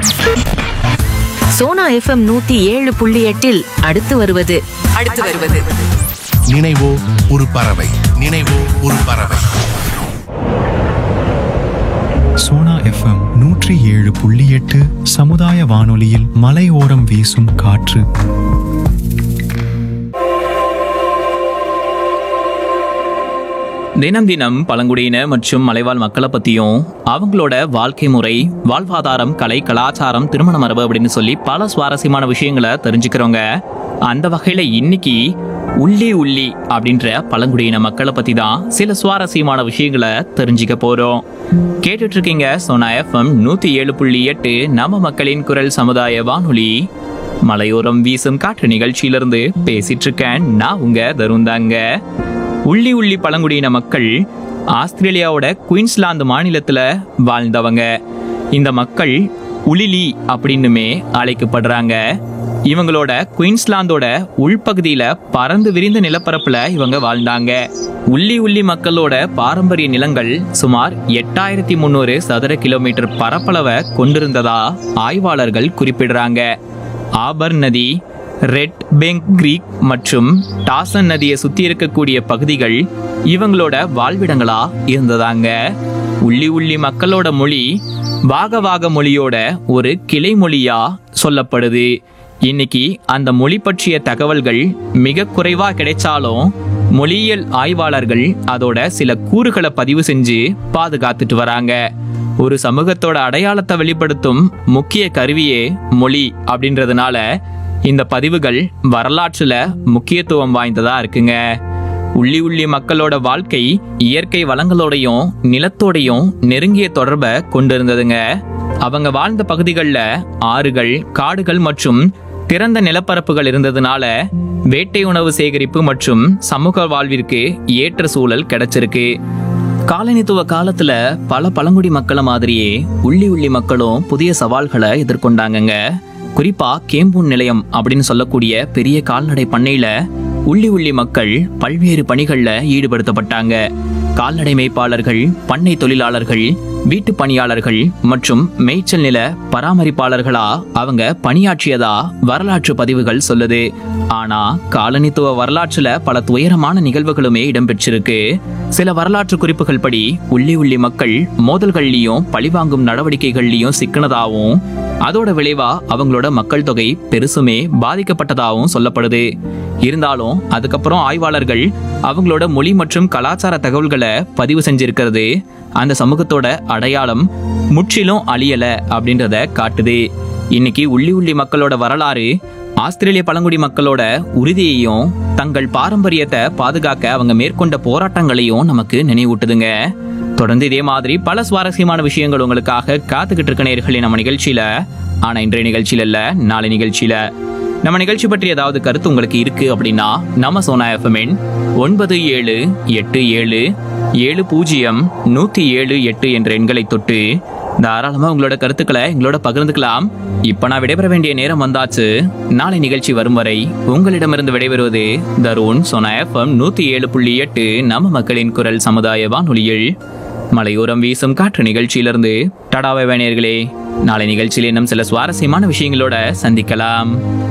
Sona FM நூத்தி ஏழு புள்ளி எட்டில் அடுத்து வருவது அடுத்து வருவது நினைவோ ஒரு பறவை நினைவோ ஒரு பறவை சோனா எஃப்எம் நூற்றி ஏழு புள்ளி எட்டு சமுதாய வானொலியில் மலையோரம் வீசும் காற்று தினம் தினம் பழங்குடியின மற்றும் மலைவாழ் மக்களை பற்றியும் அவங்களோட வாழ்க்கை முறை வாழ்வாதாரம் கலை கலாச்சாரம் திருமண மரபு அப்படின்னு சொல்லி பல சுவாரஸ்யமான விஷயங்களை தெரிஞ்சுக்கிறோங்க அந்த வகையில் இன்னைக்கு உள்ளி உள்ளி அப்படின்ற பழங்குடியின மக்களை பற்றி தான் சில சுவாரஸ்யமான விஷயங்களை தெரிஞ்சுக்க போகிறோம் கேட்டுட்டு இருக்கீங்க சோனா எஃப்எம் நூற்றி ஏழு புள்ளி எட்டு நம்ம மக்களின் குரல் சமுதாய வானொலி மலையோரம் வீசும் காற்று நிகழ்ச்சியிலிருந்து பேசிட்டு இருக்கேன் நான் உங்க தருந்தாங்க உள்ளி உள்ளி பழங்குடியின மக்கள் ஆஸ்திரேலியாவோட குயின்ஸ்லாந்து மாநிலத்துல வாழ்ந்தவங்க இந்த மக்கள் உளிலி அப்படின்னுமே அழைக்கப்படுறாங்க இவங்களோட குயின்ஸ்லாந்தோட உள்பகுதியில பறந்து விரிந்த நிலப்பரப்புல இவங்க வாழ்ந்தாங்க உள்ளி உள்ளி மக்களோட பாரம்பரிய நிலங்கள் சுமார் எட்டாயிரத்தி முந்நூறு சதுர கிலோமீட்டர் பரப்பளவை கொண்டிருந்ததா ஆய்வாளர்கள் குறிப்பிடுறாங்க ஆபர் நதி ரெட் பெங்க் கிரீக் மற்றும் டாசன் நதியை சுத்தி இருக்கக்கூடிய பகுதிகள் இவங்களோட வாழ்விடங்களா இருந்ததாங்க உள்ளி உள்ளி மக்களோட மொழி வாகவாக மொழியோட ஒரு கிளை மொழியா சொல்லப்படுது இன்னைக்கு அந்த மொழி பற்றிய தகவல்கள் மிக குறைவா கிடைச்சாலும் மொழியியல் ஆய்வாளர்கள் அதோட சில கூறுகளை பதிவு செஞ்சு பாதுகாத்துட்டு வராங்க ஒரு சமூகத்தோட அடையாளத்தை வெளிப்படுத்தும் முக்கிய கருவியே மொழி அப்படின்றதுனால இந்த பதிவுகள் வரலாற்றுல முக்கியத்துவம் வாய்ந்ததா இருக்குங்க உள்ளி உள்ளி மக்களோட வாழ்க்கை இயற்கை வளங்களோடையும் நிலத்தோடையும் நெருங்கிய தொடர்பை கொண்டிருந்ததுங்க அவங்க வாழ்ந்த பகுதிகளில் ஆறுகள் காடுகள் மற்றும் திறந்த நிலப்பரப்புகள் இருந்ததுனால வேட்டை உணவு சேகரிப்பு மற்றும் சமூக வாழ்விற்கு ஏற்ற சூழல் கிடைச்சிருக்கு காலனித்துவ காலத்துல பல பழங்குடி மக்களை மாதிரியே உள்ளி உள்ளி மக்களும் புதிய சவால்களை எதிர்கொண்டாங்கங்க குறிப்பா கேம்பூன் நிலையம் அப்படின்னு சொல்லக்கூடிய பெரிய கால்நடை பண்ணையில உள்ளி உள்ளி மக்கள் பல்வேறு பணிகள்ல ஈடுபடுத்தப்பட்டாங்க கால்நடை மேய்ப்பாளர்கள் பண்ணை தொழிலாளர்கள் வீட்டு பணியாளர்கள் மற்றும் மேய்ச்சல் நில பராமரிப்பாளர்களா அவங்க பணியாற்றியதா வரலாற்று பதிவுகள் சொல்லுது ஆனா காலனித்துவ வரலாற்றுல பல துயரமான நிகழ்வுகளுமே இடம்பெற்றிருக்கு சில வரலாற்று குறிப்புகள் படி உள்ளி உள்ளி மக்கள் மோதல்கள்லயும் பழிவாங்கும் நடவடிக்கைகள்லயும் சிக்கினதாவும் அதோட விளைவா அவங்களோட மக்கள் தொகை பெருசுமே பாதிக்கப்பட்டதாகவும் சொல்லப்படுது இருந்தாலும் அதுக்கப்புறம் ஆய்வாளர்கள் அவங்களோட மொழி மற்றும் கலாச்சார தகவல்களை பதிவு செஞ்சிருக்கிறது அந்த சமூகத்தோட அடையாளம் முற்றிலும் அழியல அப்படின்றத காட்டுது இன்னைக்கு உள்ளி உள்ளி மக்களோட வரலாறு ஆஸ்திரேலிய பழங்குடி மக்களோட உறுதியையும் தங்கள் பாரம்பரியத்தை பாதுகாக்க அவங்க மேற்கொண்ட போராட்டங்களையும் நமக்கு நினைவூட்டுதுங்க தொடர்ந்து இதே மாதிரி பல சுவாரஸ்யமான விஷயங்கள் உங்களுக்காக காத்துக்கிட்டு இருக்க நேர்களே நம்ம நிகழ்ச்சியில ஆனா இன்றைய நிகழ்ச்சியில இல்ல நாளை நிகழ்ச்சியில நம்ம நிகழ்ச்சி பற்றி ஏதாவது கருத்து உங்களுக்கு இருக்கு அப்படின்னா நம்ம சோனா எஃப்எம்என் ஒன்பது ஏழு எட்டு ஏழு ஏழு பூஜ்ஜியம் நூத்தி ஏழு எட்டு என்ற எண்களை தொட்டு தாராளமா உங்களோட கருத்துக்களை எங்களோட பகிர்ந்துக்கலாம் இப்ப நான் விடைபெற வேண்டிய நேரம் வந்தாச்சு நாளை நிகழ்ச்சி வரும் வரை உங்களிடமிருந்து விடைபெறுவது தருண் சோனா எஃப்எம் நூத்தி ஏழு புள்ளி எட்டு நம்ம மக்களின் குரல் சமுதாய வானொலியில் மலையோரம் வீசும் காற்று நிகழ்ச்சியிலிருந்து டடாவை வேணியர்களே நாளை நிகழ்ச்சியில் இன்னும் சில சுவாரஸ்யமான விஷயங்களோட சந்திக்கலாம்